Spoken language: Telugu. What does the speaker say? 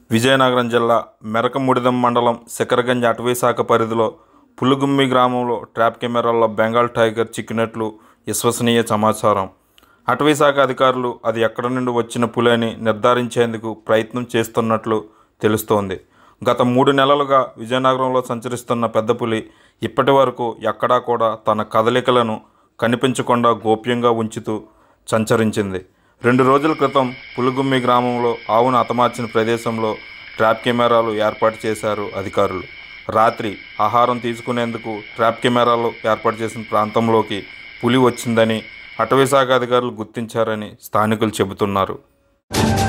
విజయనగరం జిల్లా మెరకముడిదం మండలం శిఖరగంజ్ అటవీ శాఖ పరిధిలో పులుగుమ్మి గ్రామంలో ట్రాప్ కెమెరాల్లో బెంగాల్ టైగర్ చిక్కినట్లు విశ్వసనీయ సమాచారం అటవీ శాఖ అధికారులు అది ఎక్కడి నుండి వచ్చిన పులి అని నిర్ధారించేందుకు ప్రయత్నం చేస్తున్నట్లు తెలుస్తోంది గత మూడు నెలలుగా విజయనగరంలో సంచరిస్తున్న పెద్ద పులి ఇప్పటి వరకు ఎక్కడా కూడా తన కదలికలను కనిపించకుండా గోప్యంగా ఉంచుతూ సంచరించింది రెండు రోజుల క్రితం పులుగుమ్మి గ్రామంలో ఆవును హతమార్చిన ప్రదేశంలో ట్రాప్ కెమెరాలు ఏర్పాటు చేశారు అధికారులు రాత్రి ఆహారం తీసుకునేందుకు ట్రాప్ కెమెరాలు ఏర్పాటు చేసిన ప్రాంతంలోకి పులి వచ్చిందని అటవీ శాఖ అధికారులు గుర్తించారని స్థానికులు చెబుతున్నారు